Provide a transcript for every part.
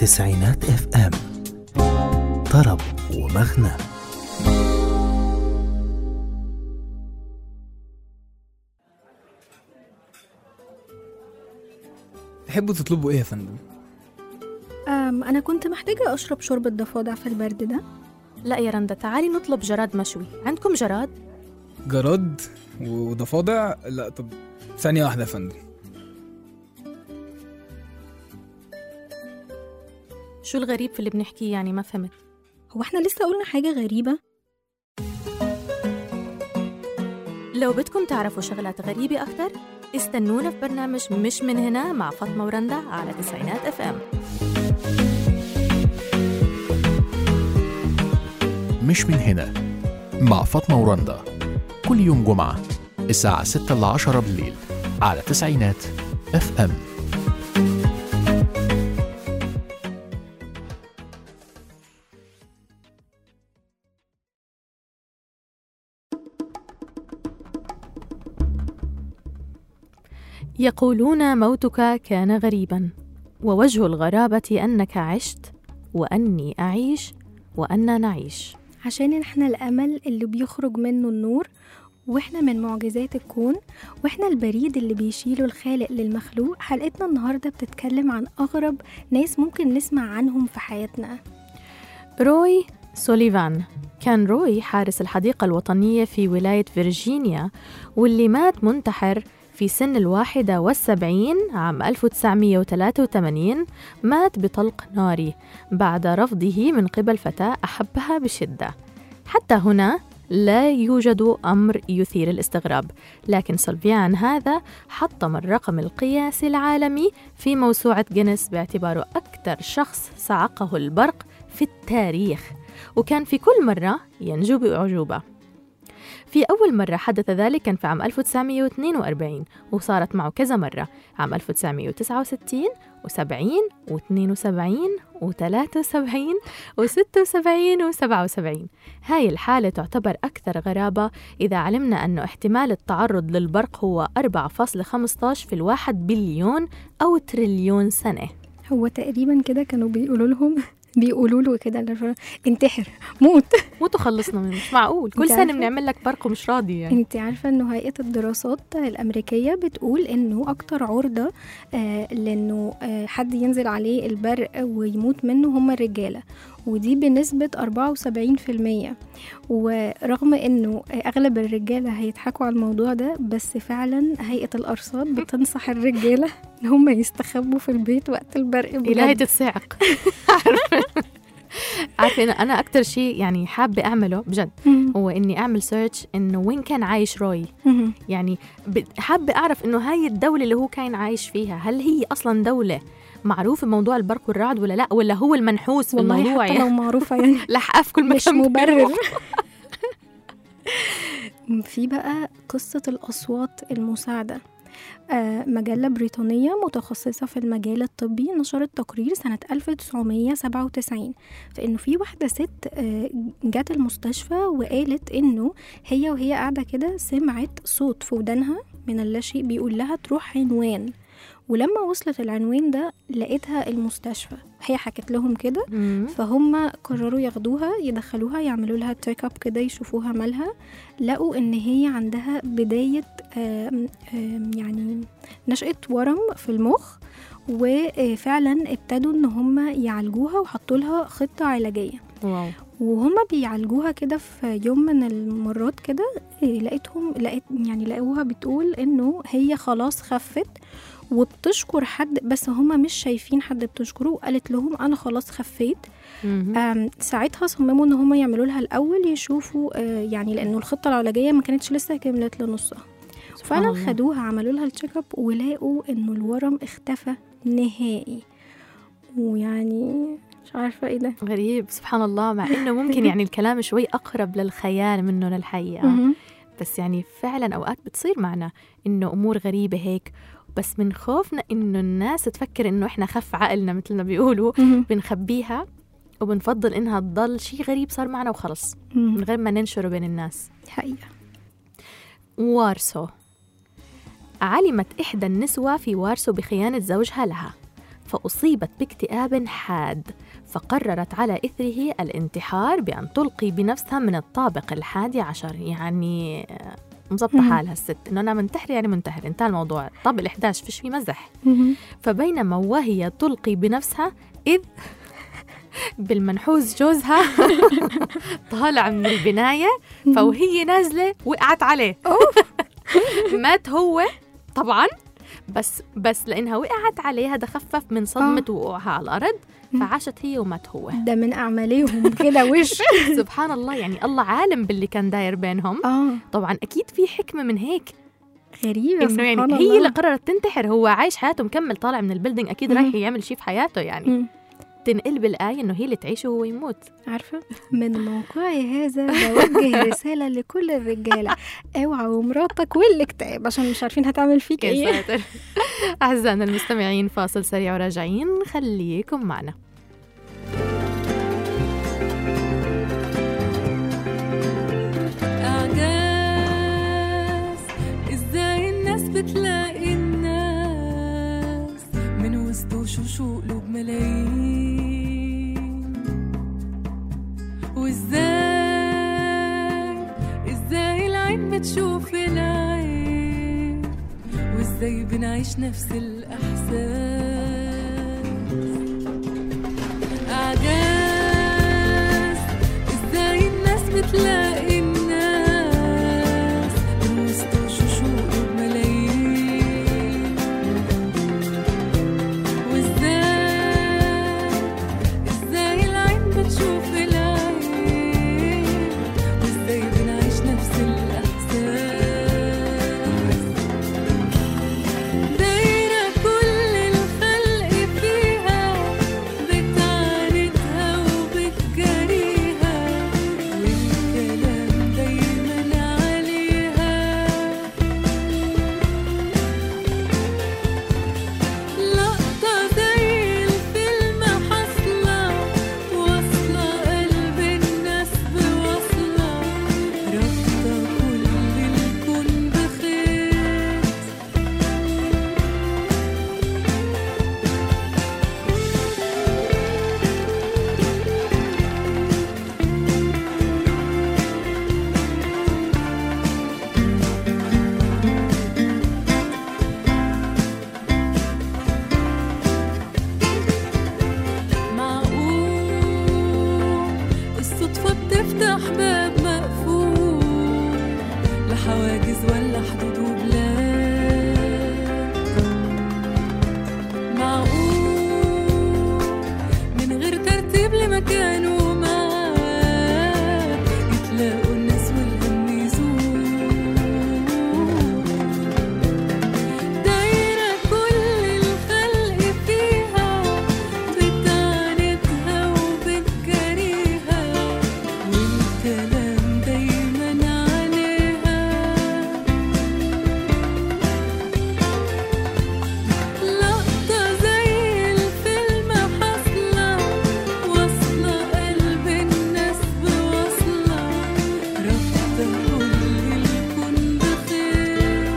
تسعينات اف ام طرب ومغنى تحبوا تطلبوا ايه يا فندم؟ أم أنا كنت محتاجة أشرب شوربة ضفادع في البرد ده لا يا رندا تعالي نطلب جراد مشوي عندكم جراد؟ جراد وضفادع لا طب ثانية واحدة يا فندم شو الغريب في اللي بنحكيه يعني ما فهمت هو احنا لسه قلنا حاجة غريبة لو بدكم تعرفوا شغلات غريبة أكتر استنونا في برنامج مش من هنا مع فاطمة ورندا على تسعينات اف ام مش من هنا مع فاطمة ورندا كل يوم جمعة الساعة 6 ل 10 بالليل على تسعينات اف ام يقولون موتك كان غريبا ووجه الغرابة أنك عشت وأني أعيش وأننا نعيش عشان احنا الأمل اللي بيخرج منه النور واحنا من معجزات الكون واحنا البريد اللي بيشيله الخالق للمخلوق حلقتنا النهاردة بتتكلم عن أغرب ناس ممكن نسمع عنهم في حياتنا روي سوليفان كان روي حارس الحديقة الوطنية في ولاية فيرجينيا واللي مات منتحر في سن الواحدة والسبعين عام 1983 مات بطلق ناري بعد رفضه من قبل فتاة أحبها بشدة حتى هنا لا يوجد أمر يثير الاستغراب لكن سولفيان هذا حطم الرقم القياسي العالمي في موسوعة جينيس باعتباره أكثر شخص صعقه البرق في التاريخ وكان في كل مرة ينجو بأعجوبة في أول مرة حدث ذلك كان في عام 1942 وصارت معه كذا مرة عام 1969 و70 و72 و73 و76 و77 هاي الحالة تعتبر أكثر غرابة إذا علمنا أنه احتمال التعرض للبرق هو 4.15 في الواحد بليون أو تريليون سنة هو تقريبا كده كانوا بيقولوا لهم بيقولوا له كده اللي هو انتحر موت موتوا خلصنا منه مش معقول كل أنت سنة عارفة؟ بنعمل لك برق ومش راضي يعني انت عارفه انه هيئه الدراسات الامريكيه بتقول انه اكتر عرضه آه لانه آه حد ينزل عليه البرق ويموت منه هم الرجاله ودي بنسبة 74% ورغم انه اغلب الرجالة هيضحكوا على الموضوع ده بس فعلا هيئة الارصاد بتنصح الرجالة ان هم يستخبوا في البيت وقت البرق إلهي بجد. تتصعق عارفة عارفة أنا- أنا أكتر شيء يعني حابة أعمله بجد مم. هو إني أعمل سيرش إنه وين كان عايش روي مم. يعني ب- حابة أعرف إنه هاي الدولة اللي هو كان عايش فيها هل هي أصلا دولة معروفة بموضوع البرق والرعد ولا لا ولا هو المنحوس في والله الموضوع حتى لو يعني معروفة يعني لحقة في كل مش مكان مبرر في بقى قصة الأصوات المساعدة آه، مجلة بريطانية متخصصة في المجال الطبي نشرت تقرير سنة 1997 فإنه في واحدة ست آه، جات المستشفى وقالت إنه هي وهي قاعدة كده سمعت صوت في ودانها من اللاشيء بيقول لها تروح عنوان ولما وصلت العنوان ده لقيتها المستشفى هي حكت لهم كده مم. فهم قرروا ياخدوها يدخلوها يعملوا لها تشيك اب كده يشوفوها مالها لقوا ان هي عندها بدايه آم، آم، يعني نشأة ورم في المخ وفعلا ابتدوا ان هم يعالجوها وحطوا لها خطه علاجيه واو وهم بيعالجوها كده في يوم من المرات كده إيه، لقيتهم لقيت يعني لقوها بتقول انه هي خلاص خفت وبتشكر حد بس هما مش شايفين حد بتشكره وقالت لهم انا خلاص خفيت مهم. آم، ساعتها صمموا ان هما يعملوا لها الاول يشوفوا آه، يعني لانه الخطه العلاجيه ما كانتش لسه كملت لنصها سبحان فعلا الله. خدوها عملوا لها التشيك اب ولقوا انه الورم اختفى نهائي ويعني مش عارفه ايه ده غريب سبحان الله مع انه ممكن يعني الكلام شوي اقرب للخيال منه للحقيقه مهم. بس يعني فعلا اوقات بتصير معنا انه امور غريبه هيك بس من خوفنا انه الناس تفكر انه احنا خف عقلنا مثل ما بيقولوا مهم. بنخبيها وبنفضل انها تضل شيء غريب صار معنا وخلص مهم. من غير ما ننشره بين الناس حقيقه وارسو علمت إحدى النسوة في وارسو بخيانة زوجها لها فأصيبت باكتئاب حاد فقررت على إثره الانتحار بأن تلقي بنفسها من الطابق الحادي عشر يعني آه، مظبطة مم. حالها الست إنه أنا منتحر يعني منتحر انتهى الموضوع طب ال11 فيش فيه مزح مهم. فبينما وهي تلقي بنفسها إذ بالمنحوس جوزها طالع من البناية فوهي نازلة وقعت عليه مات هو طبعا بس بس لأنها وقعت عليه هذا خفف من صدمة وقوعها على الأرض فعاشت هي ومات هو ده من أعمالهم كده وش سبحان الله يعني الله عالم باللي كان داير بينهم اه طبعا أكيد في حكمة من هيك غريبة انه سبحان يعني الله هي اللي قررت تنتحر هو عايش حياته مكمل طالع من البلدنج اكيد مم. رايح يعمل شيء في حياته يعني مم. تنقل بالايه انه هي اللي تعيش وهو يموت عارفة من موقعي هذا بوجه رسالة لكل الرجالة اوعوا مراتك والاكتئاب عشان مش عارفين هتعمل فيك يا ايه ساتر اعزائنا المستمعين فاصل سريع وراجعين خليكم معنا إعجاز إزاي الناس بتلاقي الناس من وسط وشوش وقلوب ملايين وإزاي إزاي العين بتشوف العين وإزاي بنعيش نفس الإحساس إعجاز إزاي الناس بتلاقي الناس من وسط وشوش وقلوب ملايين وإزاي إزاي العين بتشوف العين وإزاي بنعيش نفس الإحساس دايرة كل الخلق فيها بتعاندها وبتجاريها والكلام دايما عليها لقطة زي الفيلم حاصلة واصلة قلب الناس بوصلة رابطة كل الكون بخير معقول الصدفة بتفتح باب مقفول لحواجز ولا حدود وبلاد معقول من غير ترتيب لمكان ومعاد يتلاقوا الناس والهم يزول دايرة كل الخلق فيها بتعاندها وبتجاريها والكلام دايما عليها لقطة زي الفيلم حاصلة واصلة قلب الناس بوصلة رابطة كل الكون بخير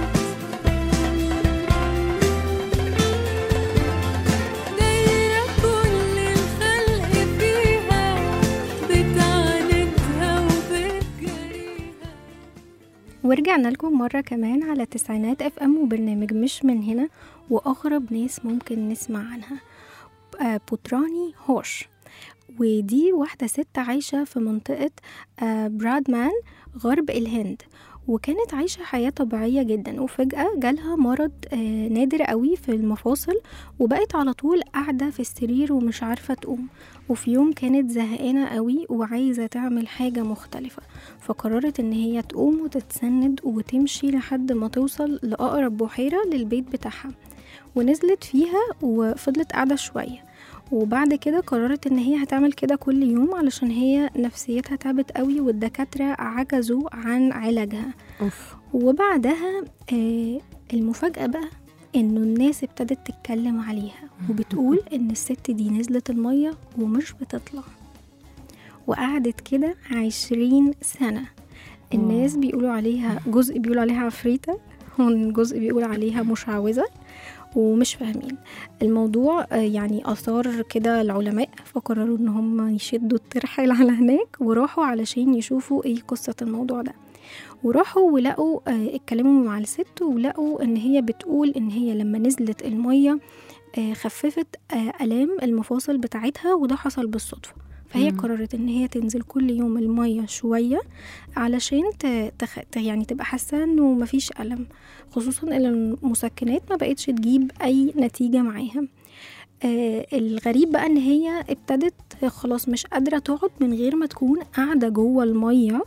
دايرة كل الخلق فيها بتعاندها وبتجاريها ورجعنا لكم مرة كمان على تسعينات اف ام وبرنامج مش من هنا واغرب ناس ممكن نسمع عنها آه، بوتراني هوش ودي واحدة ست عايشة في منطقة آه، برادمان غرب الهند وكانت عايشة حياة طبيعية جدا وفجأة جالها مرض آه، نادر قوي في المفاصل وبقت على طول قاعدة في السرير ومش عارفة تقوم وفي يوم كانت زهقانة قوي وعايزة تعمل حاجة مختلفة فقررت ان هي تقوم وتتسند وتمشي لحد ما توصل لأقرب بحيرة للبيت بتاعها ونزلت فيها وفضلت قاعدة شوية وبعد كده قررت ان هي هتعمل كده كل يوم علشان هي نفسيتها تعبت قوي والدكاترة عجزوا عن علاجها اوف وبعدها آه المفاجأة بقى انه الناس ابتدت تتكلم عليها وبتقول ان الست دي نزلت المية ومش بتطلع وقعدت كده عشرين سنة الناس بيقولوا عليها جزء بيقولوا عليها عفريتة وجزء بيقول عليها مشعوذة ومش فاهمين الموضوع آه، يعني أثار كده العلماء فقرروا إن هم يشدوا الترحال على هناك وراحوا علشان يشوفوا إيه قصة الموضوع ده وراحوا ولقوا آه، اتكلموا مع الست ولقوا إن هي بتقول إن هي لما نزلت المية آه، خففت آه، آلام المفاصل بتاعتها وده حصل بالصدفة فهي مم. قررت إن هي تنزل كل يوم المية شوية علشان ت... تخ... ت- يعني تبقى حاسة إنه مفيش ألم خصوصا إن المسكنات ما بقتش تجيب أي نتيجة معاها آه الغريب بقى إن هي ابتدت خلاص مش قادرة تقعد من غير ما تكون قاعدة جوه المية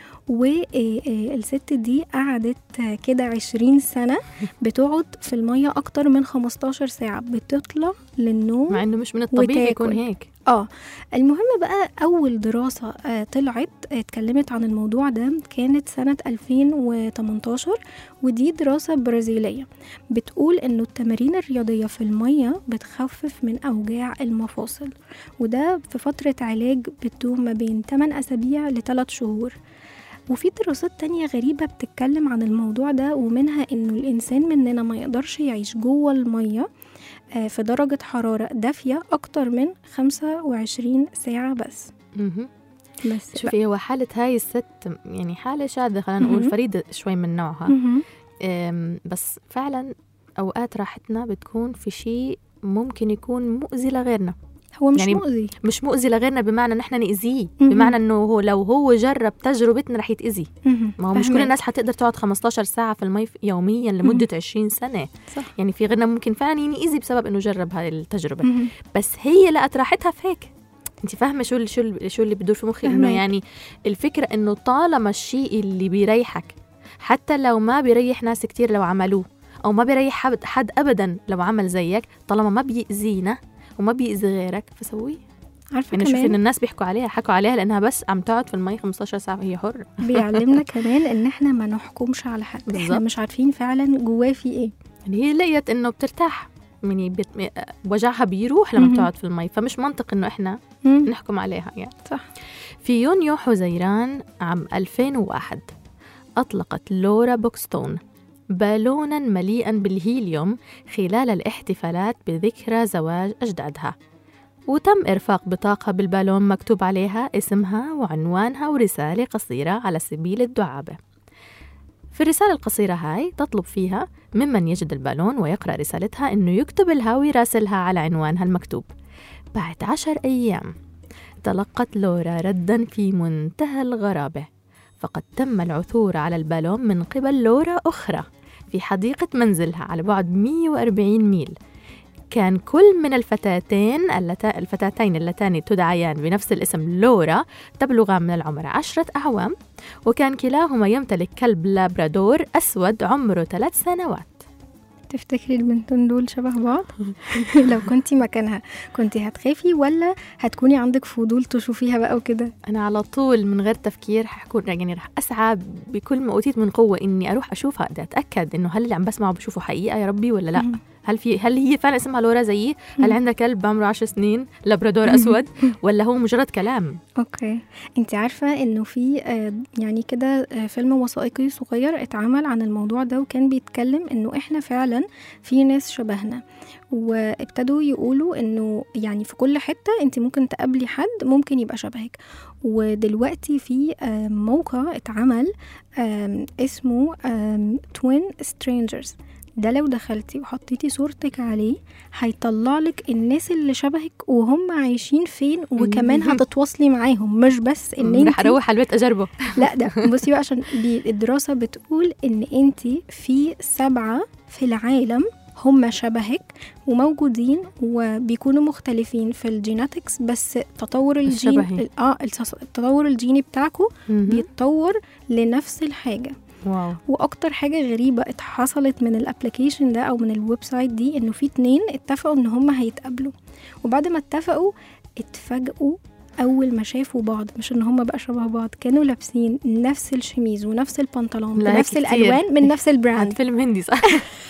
والست دي قعدت آه، كده عشرين سنة بتقعد في المية أكتر من 15 ساعة بتطلع للنوم مع انه مش من الطبيعي يكون وتاكل. هيك اه المهم بقى اول دراسة آه طلعت آه، اتكلمت عن الموضوع ده كانت سنة 2018 ودي دراسة برازيلية بتقول انه التمارين الرياضية في المية بتخفف من اوجاع المفاصل وده في فترة علاج بتدوم ما بين 8 اسابيع ل 3 شهور وفي دراسات تانية غريبة بتتكلم عن الموضوع ده ومنها انه الانسان مننا ما يقدرش يعيش جوه المية آه، في درجة حرارة دافية أكتر من 25 ساعة بس مهم. بس شوفي هو حالة هاي الست يعني حالة شاذة خلينا نقول مهم. فريدة شوي من نوعها مهم. أم، بس فعلا أوقات راحتنا بتكون في شيء ممكن يكون مؤذي لغيرنا هو مش يعني مؤذي مش مؤذي لغيرنا بمعنى ان احنا نأذيه مهم. بمعنى انه هو لو هو جرب تجربتنا رح يتأذي مهم. ما هو مش كل فهماك. الناس حتقدر تقعد 15 ساعة في المي يوميا لمدة 20 سنة صح يعني في غيرنا ممكن فعلا يأذي بسبب انه جرب هاي التجربة مهم. بس هي لقت راحتها في هيك انت فاهمه شو اللي شو اللي شو اللي بدور في مخي انه فهماك. يعني الفكره انه طالما الشيء اللي بيريحك حتى لو ما بيريح ناس كتير لو عملوه او ما بيريح حد, حد ابدا لو عمل زيك طالما ما بيأذينا وما بيأذي غيرك فسويه عارفة يعني شوفي ان كمان الناس بيحكوا عليها حكوا عليها لانها بس عم تقعد في المي 15 ساعه وهي حره بيعلمنا كمان إن إحنا ما نحكمش على حد إحنا بالظبط. مش عارفين فعلا جواه في إيه يعني هي لقيت انه بترتاح يعني بت... وجعها بيروح لما مهم. بتقعد في المي فمش منطق انه احنا مم. نحكم عليها يعني صح في يونيو حزيران عام 2001 أطلقت لورا بوكستون بالونا مليئا بالهيليوم خلال الاحتفالات بذكرى زواج أجدادها وتم إرفاق بطاقة بالبالون مكتوب عليها اسمها وعنوانها ورسالة قصيرة على سبيل الدعابة في الرسالة القصيرة هاي تطلب فيها ممن يجد البالون ويقرأ رسالتها إنه يكتب لها ويراسلها على عنوانها المكتوب بعد عشر أيام تلقت لورا ردا في منتهى الغرابة فقد تم العثور على البالون من قبل لورا أخرى في حديقة منزلها على بعد 140 ميل كان كل من الفتاتين اللتا الفتاتين اللتان تدعيان بنفس الاسم لورا تبلغان من العمر عشرة أعوام وكان كلاهما يمتلك كلب لابرادور أسود عمره ثلاث سنوات تفتكري البنتين دول شبه بعض لو كنتي مكانها كنتي هتخافي ولا هتكوني عندك فضول تشوفيها بقى وكده أنا على طول من غير تفكير حكون يعني رح أسعى بكل ما أوتيت من قوة إني أروح أشوفها بدي أتأكد إنه هل اللي عم بسمعه بشوفه حقيقة يا ربي ولا لا مم. هل في هل هي فعلا اسمها لورا زيي هل مم. عندها كلب عمره عشر سنين لابرادور أسود ولا هو مجرد كلام اوكي انت عارفه انه في آه، يعني كده آه، فيلم وثائقي صغير اتعمل عن الموضوع ده وكان بيتكلم انه احنا فعلا في ناس شبهنا وابتدوا يقولوا انه يعني في كل حته انت ممكن تقابلي حد ممكن يبقى شبهك ودلوقتي في آه، موقع اتعمل آم، اسمه توين سترينجرز ده لو دخلتي وحطيتي صورتك عليه هيطلع لك الناس اللي شبهك وهم عايشين فين وكمان مهم. هتتواصلي معاهم مش بس ان رح انت أروح على البيت أجربه لا ده بصي بقى عشان بي- الدراسة بتقول ان انت في سبعة في العالم هم شبهك وموجودين وبيكونوا مختلفين في الجيناتكس بس تطور الجين الشبهي. اه التص- التطور الجيني بتاعكم مهم. بيتطور لنفس الحاجة واو واكتر حاجه غريبه حصلت من الابلكيشن ده او من الويب سايت دي انه في اتنين اتفقوا ان هما هيتقابلوا وبعد ما اتفقوا اتفاجئوا اول ما شافوا بعض مش ان هما بقى شبه بعض كانوا لابسين نفس الشميز ونفس البنطلون لا، بنفس كتير. الالوان من نفس عن البراند فيلم هندي صح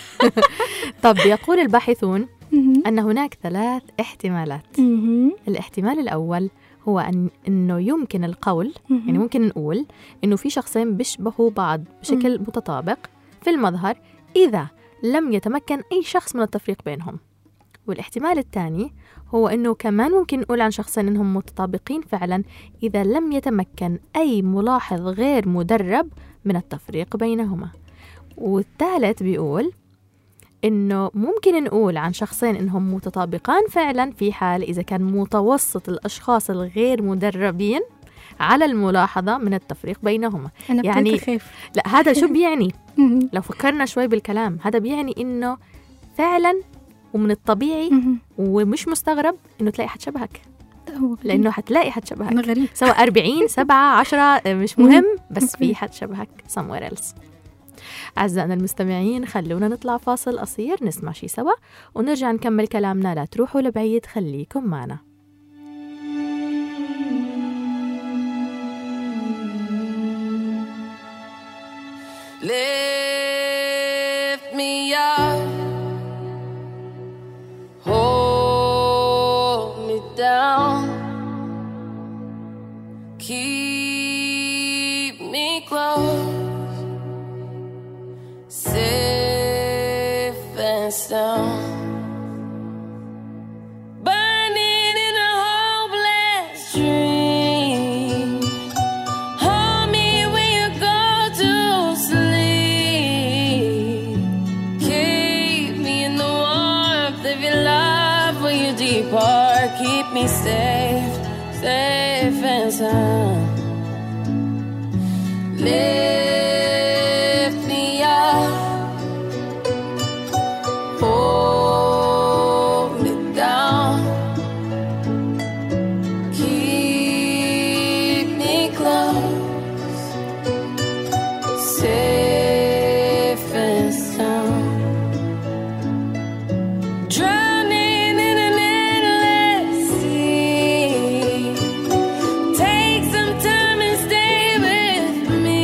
طب يقول الباحثون مهم. أن هناك ثلاث احتمالات مهم. الاحتمال الأول هو أن إنه يمكن القول مهم. يعني ممكن نقول إنه في شخصين بيشبهوا بعض بشكل متطابق في المظهر إذا لم يتمكن أي شخص من التفريق بينهم والاحتمال الثاني هو أنه كمان ممكن نقول عن شخصين أنهم متطابقين فعلا إذا لم يتمكن أي ملاحظ غير مدرب من التفريق بينهما والثالث بيقول إنه ممكن نقول عن شخصين إنهم متطابقان فعلا في حال إذا كان متوسط الأشخاص الغير مدربين على الملاحظة من التفريق بينهما انا يعني- ابتديت اخاف لا هذا شو بيعني مهم. لو فكرنا شوي بالكلام هذا بيعني إنه فعلا ومن الطبيعي مهم. ومش مستغرب إنه تلاقي حد شبهك هو غريب. لأنه حتلاقي حد انا شبهك غريب سواء 40 7 10 مش مهم بس في أوكي. حد شبهك somewhere else أعزائنا المستمعين خلونا نطلع فاصل قصير نسمع شي سوا ونرجع نكمل كلامنا لا تروحوا لبعيد خليكم معنا Lift me up, hold me down, keep me close, safe and sound. Burning in a hopeless dream. Hold me when you go to sleep. Keep me in the warmth of your love when you depart. Keep me safe, safe and sound. Lift me up. Hold me down. Keep me close, safe and sound. Drowning in an endless sea. Take some time and stay with me.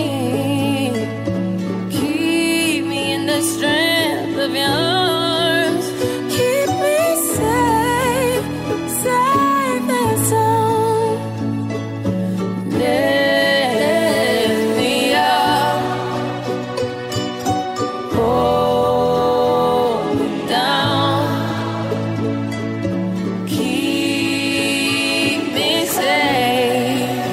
Keep me in the strength of your arms. Keep me safe, safe and sound. Lift me up, hold me down, keep me safe,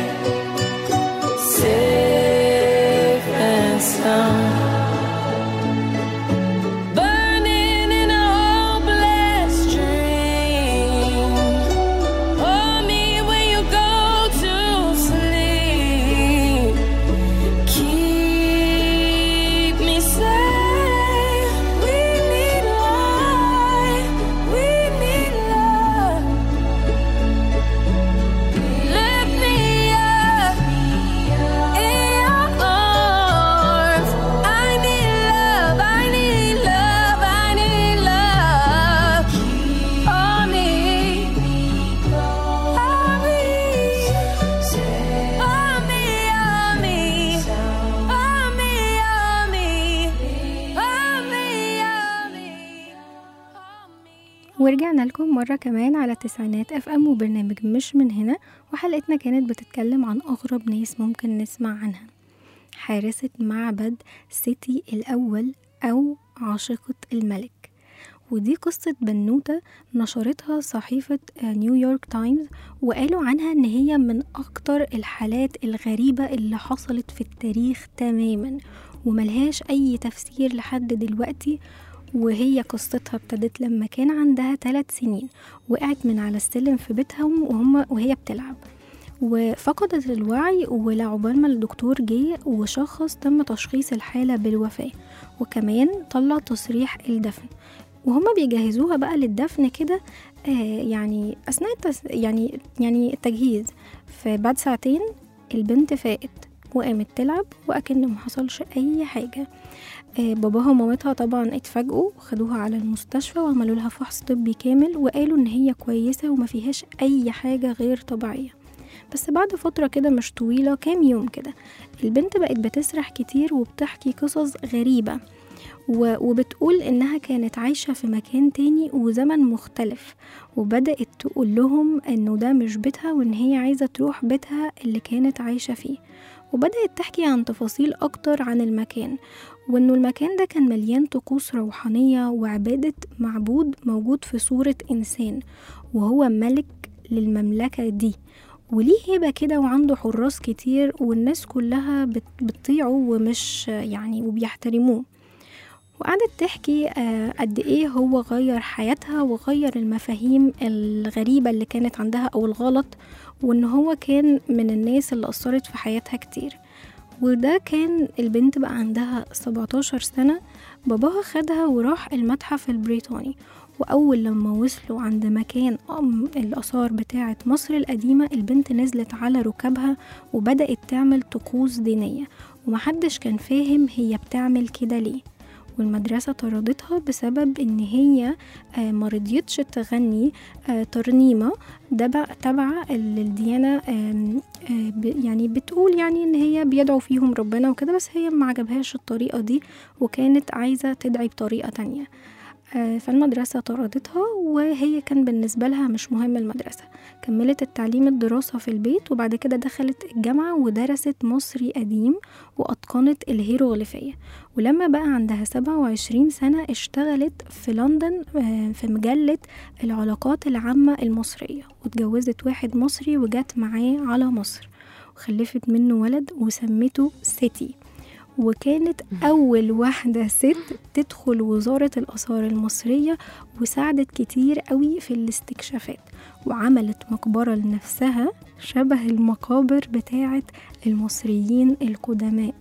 safe and sound. Burning in a hopeless dream. Hold me when you go to sleep. Keep me safe. We need light. We need love. Lift me up in your arms. I need love. I need love. I need love. On me. On me. On me. On me. On me. On me. On me. On me. ورجعنا لكم مرة كمان على تسعينات اف ام وبرنامج مش من هنا وحلقتنا كانت بتتكلم عن أغرب ناس ممكن نسمع عنها حارسة معبد سيتي الأول أو عاشقة الملك ودي قصة بنوتة نشرتها صحيفة آه، نيويورك تايمز وقالوا عنها إن هي من أكتر الحالات الغريبة اللي حصلت في التاريخ تماما وملهاش أي تفسير لحد دلوقتي وهي قصتها ابتدت لما كان عندها ثلاث سنين وقعت من على السلم في بيتهم وهم وهي بتلعب وفقدت الوعي ولعقبال ما الدكتور جه وشخص تم تشخيص الحالة بالوفاة وكمان طلع تصريح الدفن وهما بيجهزوها بقى للدفن كده آه يعني أثناء التس... يعني يعني التجهيز فبعد ساعتين البنت فاقت وقامت تلعب وأكن محصلش أي حاجة آه، باباها ومامتها طبعا اتفاجئوا خدوها على المستشفى وعملوا لها فحص طبي كامل وقالوا ان هي كويسة وما فيهاش اي حاجة غير طبيعية بس بعد فترة كده مش طويلة كام يوم كده البنت بقت بتسرح كتير وبتحكي قصص غريبة و- وبتقول إنها كانت عايشة في مكان تاني وزمن مختلف وبدأت تقول لهم إنه ده مش بيتها وإن هي عايزة تروح بيتها اللي كانت عايشة فيه وبدأت تحكي عن تفاصيل أكتر عن المكان وإنه المكان ده كان مليان طقوس روحانية وعبادة معبود موجود في صورة إنسان وهو ملك للمملكة دي وليه هبة كده وعنده حراس كتير والناس كلها بت- بتطيعه ومش يعني وبيحترموه وقعدت تحكي آه، قد ايه هو غير حياتها وغير المفاهيم الغريبة اللي كانت عندها او الغلط وان هو كان من الناس اللي اثرت في حياتها كتير وده كان البنت بقى عندها 17 سنة باباها خدها وراح المتحف البريطاني وأول لما وصلوا عند مكان أم الآثار بتاعة مصر القديمة البنت نزلت على ركابها وبدأت تعمل طقوس دينية ومحدش كان فاهم هي بتعمل كده ليه والمدرسة طردتها بسبب إن هي آه، مرضيتش تغني آه، ترنيمة دبع تبع ال- الديانة آم، آه، ب- يعني بتقول يعني إن هي بيدعوا فيهم ربنا وكده بس هي ما عجبهاش الطريقة دي وكانت عايزة تدعي بطريقة تانية آه، فالمدرسة طردتها وهي كان بالنسبة لها مش مهم المدرسة كملت التعليم الدراسة في البيت وبعد كده دخلت الجامعة ودرست مصري قديم وأتقنت الهيروغليفية ولما بقى عندها 27 سنة اشتغلت في لندن آه، في مجلة العلاقات العامة المصرية واتجوزت واحد مصري وجت معاه على مصر وخلفت منه ولد وسمته سيتي وكانت أول واحدة ست تدخل وزارة الآثار المصرية وساعدت كتير قوي في الاستكشافات وعملت مقبرة لنفسها شبه المقابر بتاعة المصريين القدماء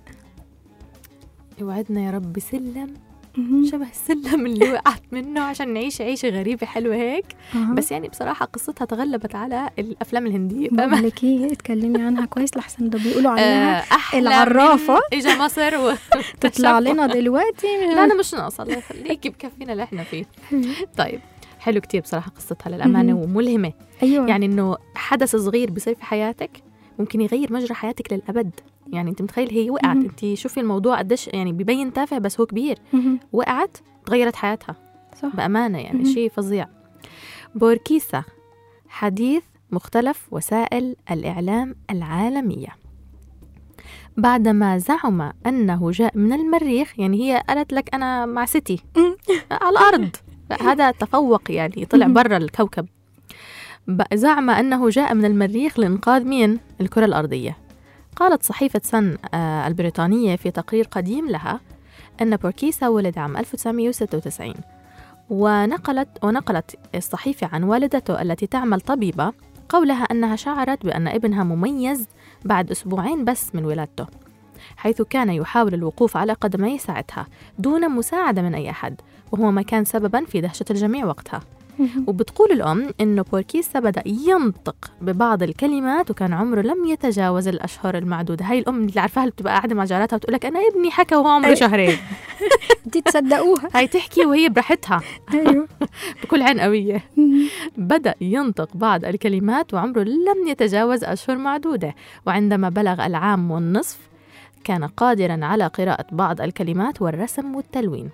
يوعدنا يا رب سلم مهم. شبه السلم اللي وقعت منه عشان نعيش عيشة غريبة حلوة هيك أها. بس يعني بصراحة قصتها تغلبت على الأفلام الهندية فاهمة؟ بقول لك ايه اتكلمي عنها كويس لحسن ده بيقولوا عليها آه، أحلى العرافة. من إجا مصر و... تطلع لنا دلوقتي لا أنا مش ناقصة الله يخليكي بكفينا اللي إحنا فيه طيب حلو كتير بصراحة قصتها للأمانة مهم. وملهمة ايوه يعني إنه حدث صغير بيصير في حياتك ممكن يغير مجرى حياتك للأبد يعني أنت متخيل هي وقعت مهم. أنت شوفي الموضوع قديش يعني بيبين تافه بس هو كبير مهم. وقعت تغيرت حياتها صح بأمانة يعني مهم. شيء فظيع بوركيسا حديث مختلف وسائل الإعلام العالمية بعدما زعم أنه جاء من المريخ يعني هي قالت لك أنا مع سيتي على الأرض هذا تفوق يعني طلع مهم. برا الكوكب ب- زعم أنه جاء من المريخ لإنقاذ مين؟ الكرة الأرضية قالت صحيفة سن آه، البريطانية في تقرير قديم لها أن بوركيسا ولد عام 1996 ونقلت ونقلت الصحيفة عن والدته التي تعمل طبيبة قولها أنها شعرت بأن ابنها مميز بعد أسبوعين بس من ولادته حيث كان يحاول الوقوف على قدميه ساعتها دون مساعدة من أي أحد وهو ما كان سببا في دهشة الجميع وقتها مهم. وبتقول الأم إنه بوركيسا بدأ ينطق ببعض الكلمات وكان عمره لم يتجاوز الأشهر المعدودة هاي الأم اللي عارفاها اللي بتبقى قاعدة مع جاراتها وتقول لك أنا ابني حكى وهو عمره أي. شهرين دي تصدقوها هاي تحكي وهي براحتها ايوه بكل عين قوية مهم. بدأ ينطق بعض الكلمات وعمره لم يتجاوز أشهر معدودة وعندما بلغ العام والنصف كان قادرا على قراءة بعض الكلمات والرسم والتلوين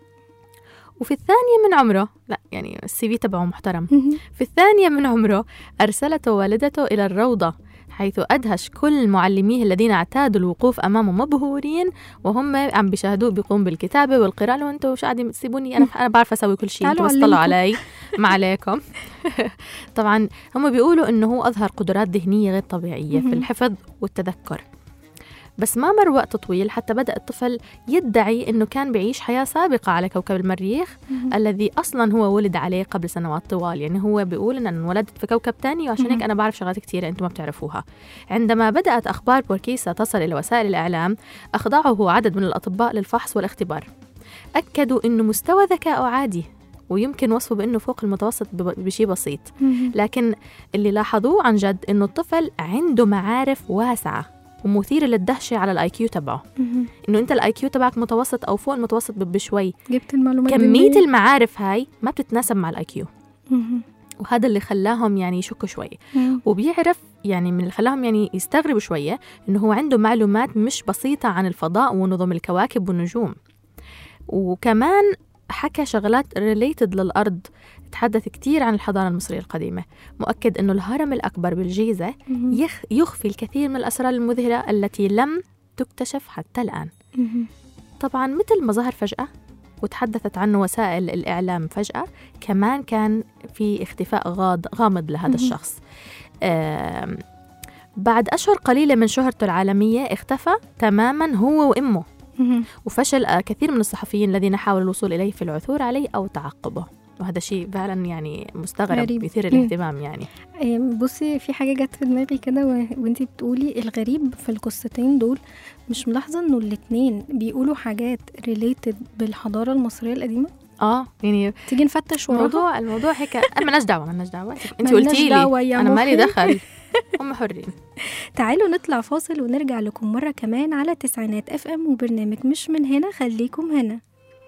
وفي الثانية من عمره لا يعني السي في تبعه محترم مهم. في الثانية من عمره أرسلته والدته إلى الروضة حيث أدهش كل معلميه الذين اعتادوا الوقوف أمامه مبهورين وهم عم بيشاهدوه بيقوم بالكتابة والقراءة لو أنتوا مش قاعدين تسيبوني أنا أنا بعرف أسوي كل شيء تعالوا أنتوا بس طلعوا أعلمكم. علي ما عليكم طبعا هم بيقولوا إنه هو أظهر قدرات ذهنية غير طبيعية في مهم. الحفظ والتذكر بس ما مر وقت طويل حتى بدأ الطفل يدعي إنه كان بيعيش حياة سابقة على كوكب المريخ مهم. الذي اصلا هو ولد عليه قبل سنوات طوال يعني هو بيقول ان انا انولدت في كوكب تاني وعشان هيك مهم. انا بعرف شغلات كثيره انتم ما بتعرفوها عندما بدات اخبار بوركيسا تصل الى وسائل الاعلام اخضعه عدد من الاطباء للفحص والاختبار اكدوا انه مستوى ذكائه عادي ويمكن وصفه بانه فوق المتوسط بب- بشيء بسيط مهم. لكن اللي لاحظوه عن جد انه الطفل عنده معارف واسعه ومثيرة للدهشة على الاي كيو تبعه مهم. انه انت الاي كيو تبعك متوسط او فوق المتوسط ب- بشوي جبت المعلومات كمية منين؟ المعارف هاي ما بتتناسب مع الاي كيو مهم. وهذا اللي خلاهم يعني يشكوا شوي مهم. وبيعرف يعني من اللي خلاهم يعني يستغربوا شوية إنه هو عنده معلومات مش بسيطة عن الفضاء ونظم الكواكب والنجوم وكمان حكى شغلات ريليتد للأرض تحدث كتير عن الحضارة المصرية القديمة مؤكد أنه الهرم الأكبر بالجيزة مهم. يخ يخفي الكثير من الأسرار المذهلة التي لم تكتشف حتى الآن مهم. طبعا مثل ما ظهر فجأة وتحدثت عنه وسائل الإعلام فجأة كمان كان في اختفاء غاض غامض لهذا مهم. الشخص آم، بعد أشهر قليلة من شهرته العالمية اختفى تماما هو وأمه مهم. وفشل آه، كثير من الصحفيين الذين حاولوا الوصول إليه في العثور عليه أو تعقبه وهذا شيء فعلا يعني مستغرب غريب. يثير مم. الاهتمام يعني إيه، بصي في حاجة جت في دماغي كده و- وانتي بتقولي الغريب في القصتين دول مش ملاحظة انه الاتنين بيقولوا حاجات ريليتد بالحضارة المصرية القديمة اه يعني تيجي نفتش وراها الموضوع الموضوع هيك أنا مالناش دعوة مالناش دعوة انت ملناش قلتي دعوة لي يا انا مالي مخي. دخل هم حرين تعالوا نطلع فاصل ونرجع لكم مرة كمان على تسعينات اف ام وبرنامج مش من هنا خليكم هنا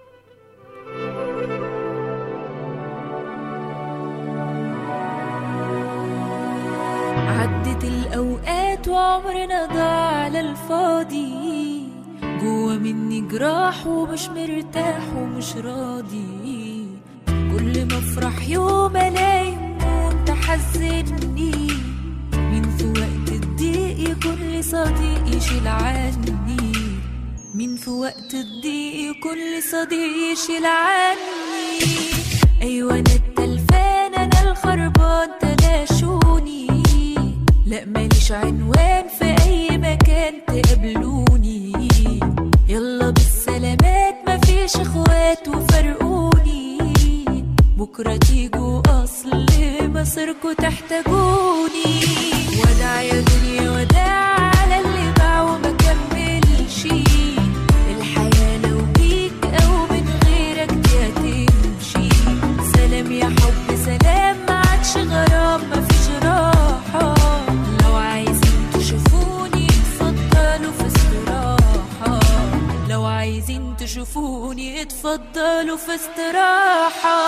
عدت الأوقات وعمرنا ضاع على الفاضي جوا مني جراح ومش مرتاح ومش راضي كل ما افرح يوم الاقي هموم تحزني مين في وقت الضيق يكون لي صديق يشيل عني مين في وقت الضيق يكون لي صديق يشيل عني ايوه انا التلفان انا الخربان تلاشوني لا ماليش عنوان في اي مكان تقابلوني يلا بالسلامات مفيش اخوات وفرقوني بكرة تيجوا اصل مصيركوا تحتاجوني وداع يا دنيا وداع على اللي باع وما كملش الحياة لو بيك او من غيرك دي هتمشي سلام يا حب سلام ما عادش غرام مفيش راحة لو عايزين تشوفوني اتفضلوا في استراحة لو عايزين تشوفوني اتفضلوا في استراحة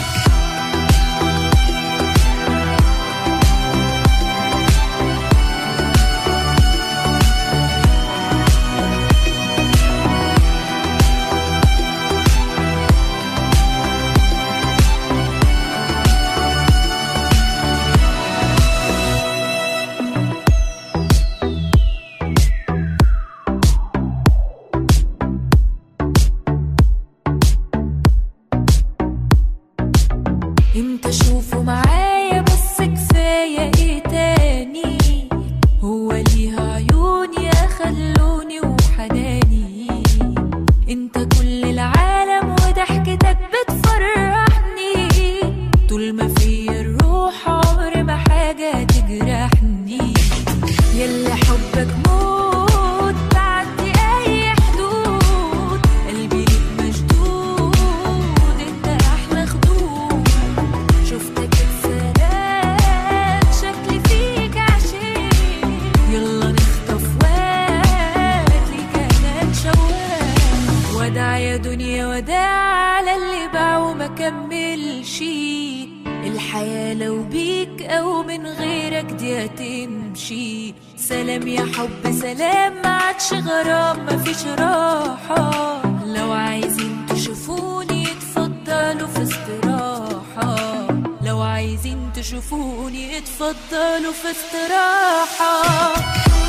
انت شوفوا معايا بس كفاية ايه تاني هو ليها عيون يا خلوني وحناني انت كل العالم وضحكتك بتفرحني طول ما فيا الروح عمر ما حاجة تجرحني يلا حبك موت بعدي اي حدود قلبي ليك مشدود انت احلى خدود شفتك اتسرقت شكلي فيك عشيق يلا نخطف واد ليك انا شواق وداع يا دنيا وداع على اللي باع وما كملش الحياة لو بيك أو من غيرك دي هتمشي سلام يا حب سلام ما عادش غرام مفيش راحة لو عايزين تشوفوني اتفضلوا في استراحة لو عايزين تشوفوني اتفضلوا في استراحة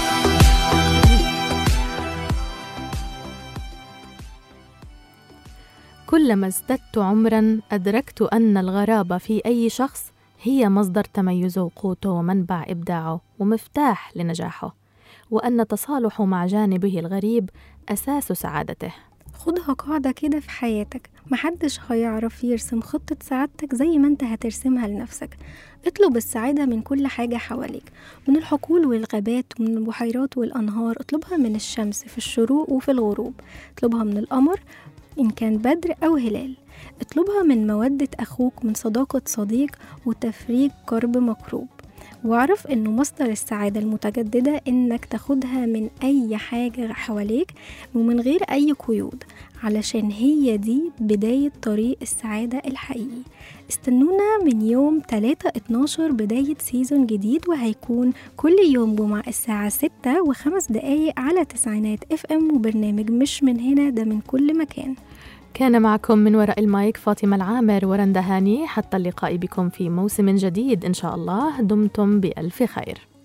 كلما ازددت عمرا أدركت أن الغرابة في أي شخص هي مصدر تميزه وقوته ومنبع إبداعه ومفتاح لنجاحه وأن تصالحه مع جانبه الغريب أساس سعادته خدها قاعدة كده في حياتك محدش هيعرف يرسم خطة سعادتك زي ما انت هترسمها لنفسك اطلب السعادة من كل حاجة حواليك من الحقول والغابات ومن البحيرات والأنهار اطلبها من الشمس في الشروق وفي الغروب اطلبها من القمر إن كان بدر أو هلال اطلبها من مودة أخوك من صداقة صديق وتفريج كرب مكروب واعرف انه مصدر السعادة المتجددة انك تاخدها من اي حاجة حواليك ومن غير اي قيود علشان هي دي بداية طريق السعادة الحقيقي استنونا من يوم 3 12 بداية سيزون جديد وهيكون كل يوم جمعة الساعة 6 وخمس دقايق على تسعينات اف ام وبرنامج مش من هنا ده من كل مكان كان معكم من وراء المايك فاطمة العامر ورندا هاني حتى اللقاء بكم في موسم جديد إن شاء الله دمتم بألف خير